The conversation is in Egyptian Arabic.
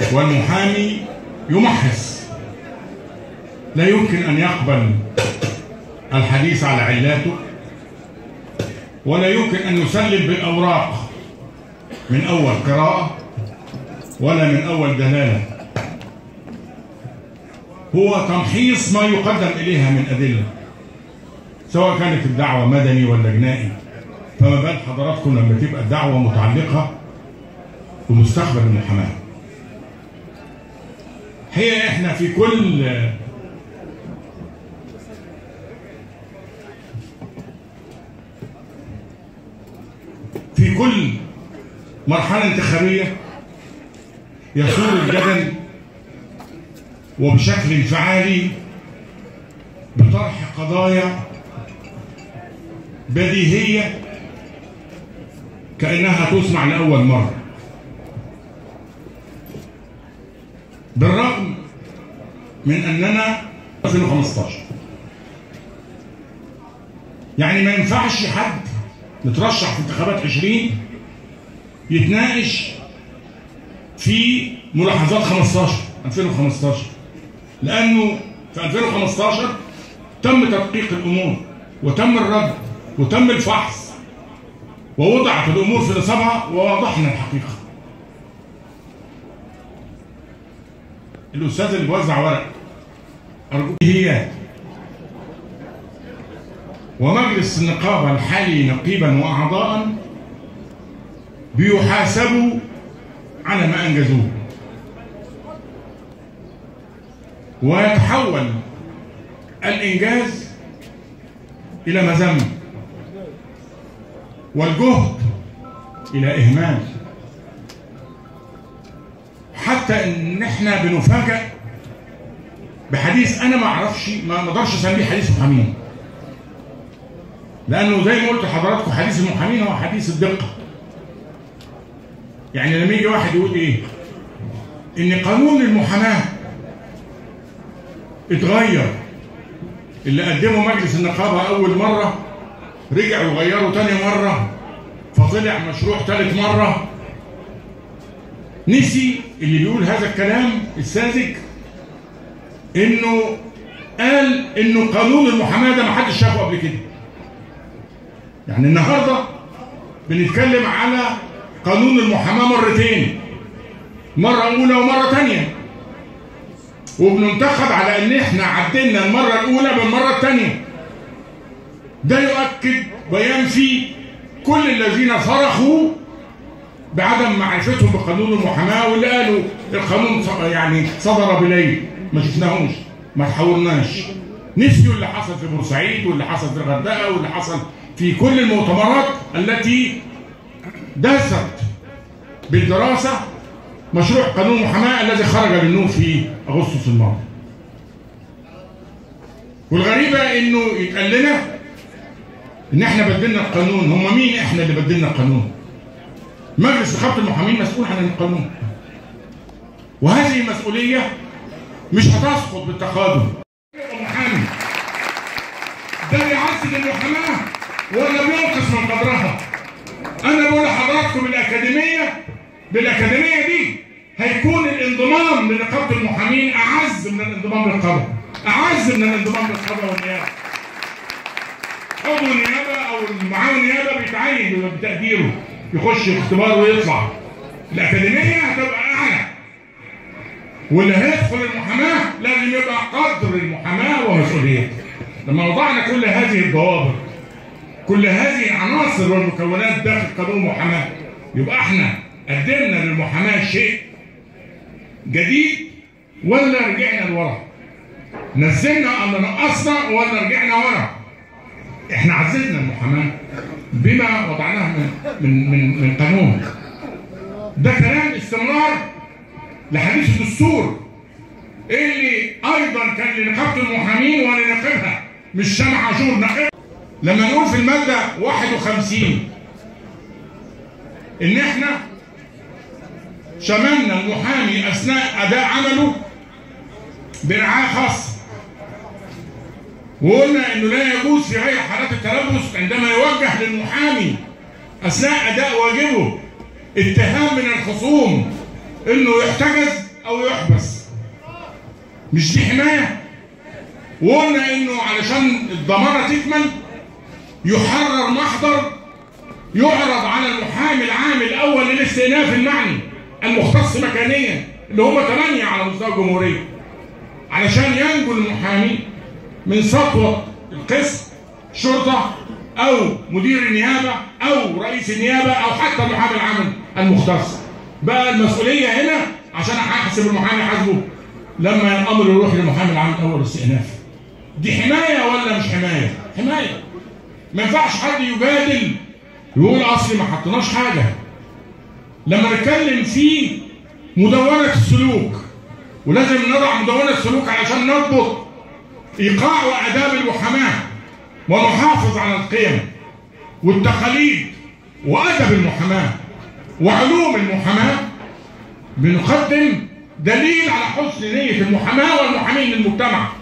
والمحامي يمحص لا يمكن أن يقبل الحديث على علاته ولا يمكن أن يسلم بالأوراق من أول قراءة ولا من أول دلالة هو تمحيص ما يقدم إليها من أدلة سواء كانت الدعوة مدني ولا جنائي فما بال حضراتكم لما تبقى الدعوة متعلقة بمستقبل المحاماة هي احنا في كل في كل مرحلة انتخابية يثور الجدل وبشكل انفعالي بطرح قضايا بديهية كأنها تسمع لأول مرة بالرغم من أننا 2015 يعني ما ينفعش حد نترشح في انتخابات 20 يتناقش في ملاحظات 15 2015 لأنه في 2015 تم تدقيق الأمور وتم الرد وتم الفحص ووضعت الأمور في نصابها ووضحنا الحقيقة الأستاذ اللي بيوزع ورق أرجوك هي ومجلس النقابة الحالي نقيبا وأعضاء بيحاسبوا على ما أنجزوه ويتحول الإنجاز إلى مذمة والجهد إلى إهمال حتى إن إحنا بنفاجأ بحديث أنا ما أعرفش ما أقدرش أسميه حديث محامين لأنه زي ما قلت لحضراتكم حديث المحامين هو حديث الدقة يعني لما يجي واحد يقول إيه إن قانون المحاماة اتغير اللي قدمه مجلس النقابة أول مرة رجعوا غيروا تاني مرة فطلع مشروع تالت مرة نسي اللي بيقول هذا الكلام الساذج انه قال انه قانون المحاماة ده محدش شافه قبل كده يعني النهاردة بنتكلم على قانون المحاماة مرتين مرة أولى ومرة تانية وبننتقد على ان احنا عدلنا المرة الأولى بالمرة الثانية ده يؤكد بيان فيه كل الذين صرخوا بعدم معرفتهم بقانون المحاماة واللي قالوا القانون يعني صدر بليل ما شفناهوش ما تحولناش نسيوا اللي حصل في بورسعيد واللي حصل في الغردقة واللي حصل في كل المؤتمرات التي دست بالدراسة مشروع قانون المحاماة الذي خرج للنور في أغسطس الماضي والغريبة انه يتقال لنا ان احنا بدلنا القانون هم مين احنا اللي بدلنا القانون مجلس نقابة المحامين مسؤول عن القانون وهذه مسؤولية مش هتسقط بالتقادم المحامي ده بيعزز المحاماة ولا بينقص من قدرها انا بقول لحضراتكم الاكاديمية بالاكاديمية دي هيكون الانضمام لنقابة المحامين اعز من الانضمام للقضاء اعز من الانضمام للقضاء والنيابة عضو النيابة او معاون النيابة بيتعين بتقديره يخش اختبار ويطلع الأكاديمية هتبقى أعلى واللي هيدخل المحاماة لازم يبقى قدر المحاماة ومسؤوليتها لما وضعنا كل هذه الضوابط كل هذه العناصر والمكونات داخل قانون المحاماة يبقى احنا قدمنا للمحاماة شيء جديد ولا رجعنا لورا نزلنا ولا نقصنا ولا رجعنا ورا احنا عززنا المحاماة بما وضعناه من من من, من قانون ده كلام استمرار لحديث الدستور اللي ايضا كان لنقابه المحامين ولنقابها مش سامع عاشور نقابه لما نقول في الماده 51 ان احنا شملنا المحامي اثناء اداء عمله برعايه خاصه وقلنا انه لا يجوز في غير حالات التلبس عندما يوجه للمحامي اثناء اداء واجبه اتهام من الخصوم انه يحتجز او يحبس مش دي حمايه وقلنا انه علشان الضمانه تكمل يحرر محضر يعرض على المحامي العام الاول للاستئناف المعني المختص مكانيا اللي هم ثمانيه على مستوى الجمهوريه علشان ينجو المحامي من سطوه القسم شرطه او مدير النيابه او رئيس النيابه او حتى المحامي العام المختص بقى المسؤوليه هنا عشان احاسب المحامي حاسبه لما الامر يروح للمحامي العام الاول استئناف دي حمايه ولا مش حمايه؟ حمايه ما ينفعش حد يجادل يقول اصلي ما حطيناش حاجه لما نتكلم في مدونه السلوك ولازم نضع مدونه السلوك علشان نضبط ايقاع واداب المحاماه ونحافظ على القيم والتقاليد وادب المحاماه وعلوم المحاماه بنقدم دليل على حسن نيه المحاماه والمحامين للمجتمع